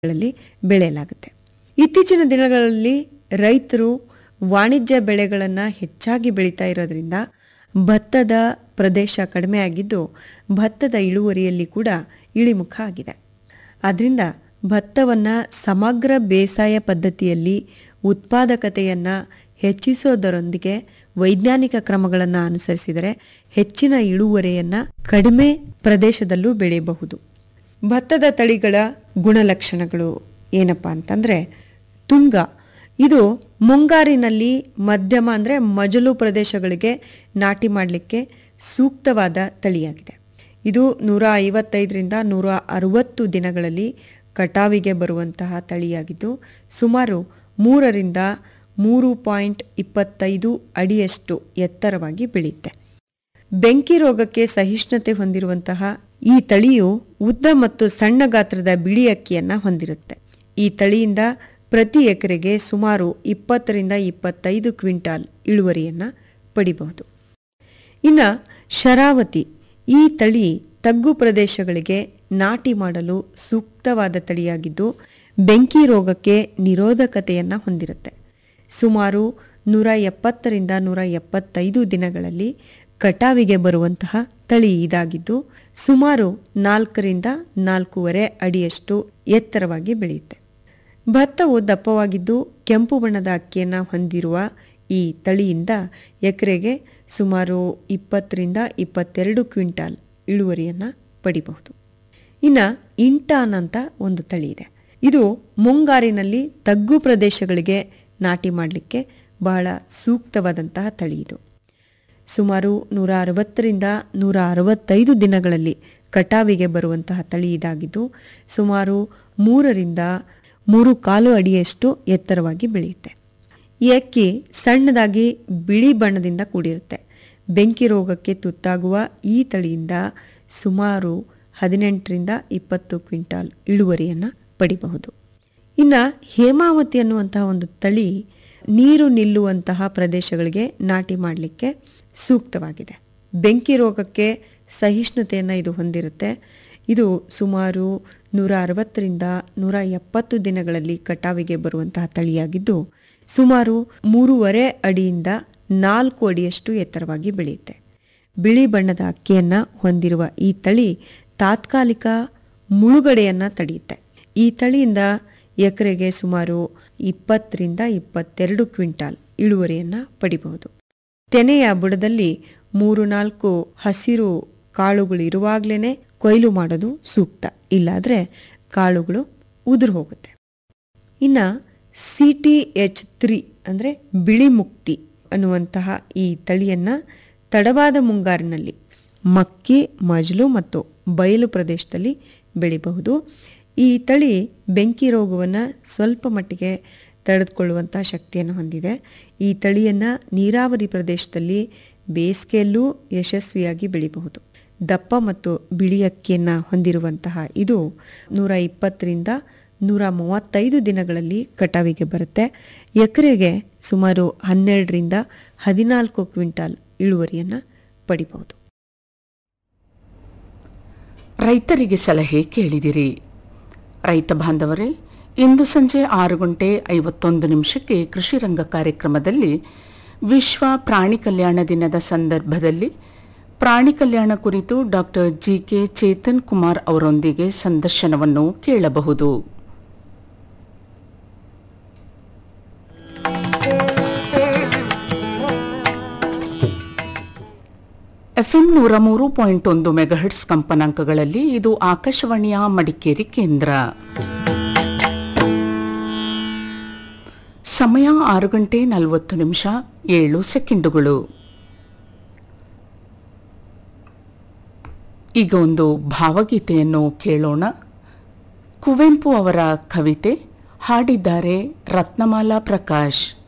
ಗಳಲ್ಲಿ ಬೆಳೆಯಲಾಗುತ್ತೆ ಇತ್ತೀಚಿನ ದಿನಗಳಲ್ಲಿ ರೈತರು ವಾಣಿಜ್ಯ ಬೆಳೆಗಳನ್ನು ಹೆಚ್ಚಾಗಿ ಬೆಳೀತಾ ಇರೋದ್ರಿಂದ ಭತ್ತದ ಪ್ರದೇಶ ಕಡಿಮೆ ಆಗಿದ್ದು ಭತ್ತದ ಇಳುವರಿಯಲ್ಲಿ ಕೂಡ ಇಳಿಮುಖ ಆಗಿದೆ ಆದ್ದರಿಂದ ಭತ್ತವನ್ನು ಸಮಗ್ರ ಬೇಸಾಯ ಪದ್ಧತಿಯಲ್ಲಿ ಉತ್ಪಾದಕತೆಯನ್ನು ಹೆಚ್ಚಿಸೋದರೊಂದಿಗೆ ವೈಜ್ಞಾನಿಕ ಕ್ರಮಗಳನ್ನು ಅನುಸರಿಸಿದರೆ ಹೆಚ್ಚಿನ ಇಳುವರಿಯನ್ನು ಕಡಿಮೆ ಪ್ರದೇಶದಲ್ಲೂ ಬೆಳೆಯಬಹುದು ಭತ್ತದ ತಳಿಗಳ ಗುಣಲಕ್ಷಣಗಳು ಏನಪ್ಪ ಅಂತಂದರೆ ತುಂಗ ಇದು ಮುಂಗಾರಿನಲ್ಲಿ ಮಧ್ಯಮ ಅಂದರೆ ಮಜಲು ಪ್ರದೇಶಗಳಿಗೆ ನಾಟಿ ಮಾಡಲಿಕ್ಕೆ ಸೂಕ್ತವಾದ ತಳಿಯಾಗಿದೆ ಇದು ನೂರ ಐವತ್ತೈದರಿಂದ ನೂರ ಅರುವತ್ತು ದಿನಗಳಲ್ಲಿ ಕಟಾವಿಗೆ ಬರುವಂತಹ ತಳಿಯಾಗಿದ್ದು ಸುಮಾರು ಮೂರರಿಂದ ಮೂರು ಪಾಯಿಂಟ್ ಇಪ್ಪತ್ತೈದು ಅಡಿಯಷ್ಟು ಎತ್ತರವಾಗಿ ಬೆಳೆಯುತ್ತೆ ಬೆಂಕಿ ರೋಗಕ್ಕೆ ಸಹಿಷ್ಣುತೆ ಹೊಂದಿರುವಂತಹ ಈ ತಳಿಯು ಉದ್ದ ಮತ್ತು ಸಣ್ಣ ಗಾತ್ರದ ಬಿಳಿ ಅಕ್ಕಿಯನ್ನ ಹೊಂದಿರುತ್ತೆ ಈ ತಳಿಯಿಂದ ಪ್ರತಿ ಎಕರೆಗೆ ಸುಮಾರು ಇಪ್ಪತ್ತರಿಂದ ಇಪ್ಪತ್ತೈದು ಕ್ವಿಂಟಾಲ್ ಇಳುವರಿಯನ್ನ ಪಡಿಬಹುದು ಇನ್ನು ಶರಾವತಿ ಈ ತಳಿ ತಗ್ಗು ಪ್ರದೇಶಗಳಿಗೆ ನಾಟಿ ಮಾಡಲು ಸೂಕ್ತವಾದ ತಳಿಯಾಗಿದ್ದು ಬೆಂಕಿ ರೋಗಕ್ಕೆ ನಿರೋಧಕತೆಯನ್ನು ಹೊಂದಿರುತ್ತೆ ಸುಮಾರು ನೂರ ಎಪ್ಪತ್ತರಿಂದ ನೂರ ಎಪ್ಪತ್ತೈದು ದಿನಗಳಲ್ಲಿ ಕಟಾವಿಗೆ ಬರುವಂತಹ ತಳಿ ಇದಾಗಿದ್ದು ಸುಮಾರು ನಾಲ್ಕರಿಂದ ನಾಲ್ಕೂವರೆ ಅಡಿಯಷ್ಟು ಎತ್ತರವಾಗಿ ಬೆಳೆಯುತ್ತೆ ಭತ್ತವು ದಪ್ಪವಾಗಿದ್ದು ಕೆಂಪು ಬಣ್ಣದ ಅಕ್ಕಿಯನ್ನು ಹೊಂದಿರುವ ಈ ತಳಿಯಿಂದ ಎಕರೆಗೆ ಸುಮಾರು ಇಪ್ಪತ್ತರಿಂದ ಇಪ್ಪತ್ತೆರಡು ಕ್ವಿಂಟಾಲ್ ಇಳುವರಿಯನ್ನು ಪಡಿಬಹುದು ಇನ್ನು ಇಂಟಾನ್ ಅಂತ ಒಂದು ತಳಿ ಇದೆ ಇದು ಮುಂಗಾರಿನಲ್ಲಿ ತಗ್ಗು ಪ್ರದೇಶಗಳಿಗೆ ನಾಟಿ ಮಾಡಲಿಕ್ಕೆ ಬಹಳ ಸೂಕ್ತವಾದಂತಹ ತಳಿ ಇದು ಸುಮಾರು ನೂರ ಅರವತ್ತರಿಂದ ನೂರ ಅರವತ್ತೈದು ದಿನಗಳಲ್ಲಿ ಕಟಾವಿಗೆ ಬರುವಂತಹ ತಳಿ ಇದಾಗಿದ್ದು ಸುಮಾರು ಮೂರರಿಂದ ಮೂರು ಕಾಲು ಅಡಿಯಷ್ಟು ಎತ್ತರವಾಗಿ ಬೆಳೆಯುತ್ತೆ ಈ ಅಕ್ಕಿ ಸಣ್ಣದಾಗಿ ಬಿಳಿ ಬಣ್ಣದಿಂದ ಕೂಡಿರುತ್ತೆ ಬೆಂಕಿ ರೋಗಕ್ಕೆ ತುತ್ತಾಗುವ ಈ ತಳಿಯಿಂದ ಸುಮಾರು ಹದಿನೆಂಟರಿಂದ ಇಪ್ಪತ್ತು ಕ್ವಿಂಟಾಲ್ ಇಳುವರಿಯನ್ನು ಪಡಿಬಹುದು ಇನ್ನು ಹೇಮಾವತಿ ಅನ್ನುವಂತಹ ಒಂದು ತಳಿ ನೀರು ನಿಲ್ಲುವಂತಹ ಪ್ರದೇಶಗಳಿಗೆ ನಾಟಿ ಮಾಡಲಿಕ್ಕೆ ಸೂಕ್ತವಾಗಿದೆ ಬೆಂಕಿ ರೋಗಕ್ಕೆ ಸಹಿಷ್ಣುತೆಯನ್ನು ಇದು ಹೊಂದಿರುತ್ತೆ ಇದು ಸುಮಾರು ನೂರ ಅರವತ್ತರಿಂದ ನೂರ ಎಪ್ಪತ್ತು ದಿನಗಳಲ್ಲಿ ಕಟಾವಿಗೆ ಬರುವಂತಹ ತಳಿಯಾಗಿದ್ದು ಸುಮಾರು ಮೂರುವರೆ ಅಡಿಯಿಂದ ನಾಲ್ಕು ಅಡಿಯಷ್ಟು ಎತ್ತರವಾಗಿ ಬೆಳೆಯುತ್ತೆ ಬಿಳಿ ಬಣ್ಣದ ಅಕ್ಕಿಯನ್ನು ಹೊಂದಿರುವ ಈ ತಳಿ ತಾತ್ಕಾಲಿಕ ಮುಳುಗಡೆಯನ್ನು ತಡೆಯುತ್ತೆ ಈ ತಳಿಯಿಂದ ಎಕರೆಗೆ ಸುಮಾರು ಇಪ್ಪತ್ತರಿಂದ ಇಪ್ಪತ್ತೆರಡು ಕ್ವಿಂಟಾಲ್ ಇಳುವರಿಯನ್ನು ಪಡಿಬಹುದು ತೆನೆಯ ಬುಡದಲ್ಲಿ ಮೂರು ನಾಲ್ಕು ಹಸಿರು ಕಾಳುಗಳು ಇರುವಾಗಲೇ ಕೊಯ್ಲು ಮಾಡೋದು ಸೂಕ್ತ ಇಲ್ಲಾದರೆ ಕಾಳುಗಳು ಉದುರು ಹೋಗುತ್ತೆ ಇನ್ನು ಸಿ ಟಿ ಎಚ್ ತ್ರೀ ಅಂದರೆ ಬಿಳಿ ಮುಕ್ತಿ ಅನ್ನುವಂತಹ ಈ ತಳಿಯನ್ನು ತಡವಾದ ಮುಂಗಾರಿನಲ್ಲಿ ಮಕ್ಕಿ ಮಜಲು ಮತ್ತು ಬಯಲು ಪ್ರದೇಶದಲ್ಲಿ ಬೆಳಿಬಹುದು ಈ ತಳಿ ಬೆಂಕಿ ರೋಗವನ್ನು ಸ್ವಲ್ಪ ಮಟ್ಟಿಗೆ ತಡೆದುಕೊಳ್ಳುವಂಥ ಶಕ್ತಿಯನ್ನು ಹೊಂದಿದೆ ಈ ತಳಿಯನ್ನು ನೀರಾವರಿ ಪ್ರದೇಶದಲ್ಲಿ ಬೇಸಿಗೆಯಲ್ಲೂ ಯಶಸ್ವಿಯಾಗಿ ಬೆಳಿಬಹುದು ದಪ್ಪ ಮತ್ತು ಬಿಳಿ ಅಕ್ಕಿಯನ್ನು ಹೊಂದಿರುವಂತಹ ಇದು ನೂರ ಇಪ್ಪತ್ತರಿಂದ ನೂರ ಮೂವತ್ತೈದು ದಿನಗಳಲ್ಲಿ ಕಟಾವಿಗೆ ಬರುತ್ತೆ ಎಕರೆಗೆ ಸುಮಾರು ಹನ್ನೆರಡರಿಂದ ಹದಿನಾಲ್ಕು ಕ್ವಿಂಟಾಲ್ ಇಳುವರಿಯನ್ನು ಪಡಿಬಹುದು ರೈತರಿಗೆ ಸಲಹೆ ಕೇಳಿದಿರಿ ರೈತ ಬಾಂಧವರೇ ಇಂದು ಸಂಜೆ ಆರು ಗಂಟೆ ಐವತ್ತೊಂದು ನಿಮಿಷಕ್ಕೆ ಕೃಷಿ ರಂಗ ಕಾರ್ಯಕ್ರಮದಲ್ಲಿ ವಿಶ್ವ ಪ್ರಾಣಿ ಕಲ್ಯಾಣ ದಿನದ ಸಂದರ್ಭದಲ್ಲಿ ಪ್ರಾಣಿ ಕಲ್ಯಾಣ ಕುರಿತು doctor G K Chetan Kumar ಅವರೊಂದಿಗೆ ಸಂದರ್ಶನವನ್ನು ಕೇಳಬಹುದು ಎಫ್ಎಂ ನೂರ ಮೂರು ಪಾಯಿಂಟ್ ಒಂದು ಮೆಗಾಹೆಟ್ಸ್ ಕಂಪನಾಂಕಗಳಲ್ಲಿ ಇದು ಆಕಾಶವಾಣಿಯ ಮಡಿಕೇರಿ ಕೇಂದ್ರ ಸಮಯ ಆರು ಗಂಟೆ ನಲವತ್ತು ನಿಮಿಷ ಏಳು ಸೆಕೆಂಡುಗಳು ಈಗ ಒಂದು ಭಾವಗೀತೆಯನ್ನು ಕೇಳೋಣ ಕುವೆಂಪು ಅವರ ಕವಿತೆ ಹಾಡಿದ್ದಾರೆ ರತ್ನಮಾಲಾ ಪ್ರಕಾಶ್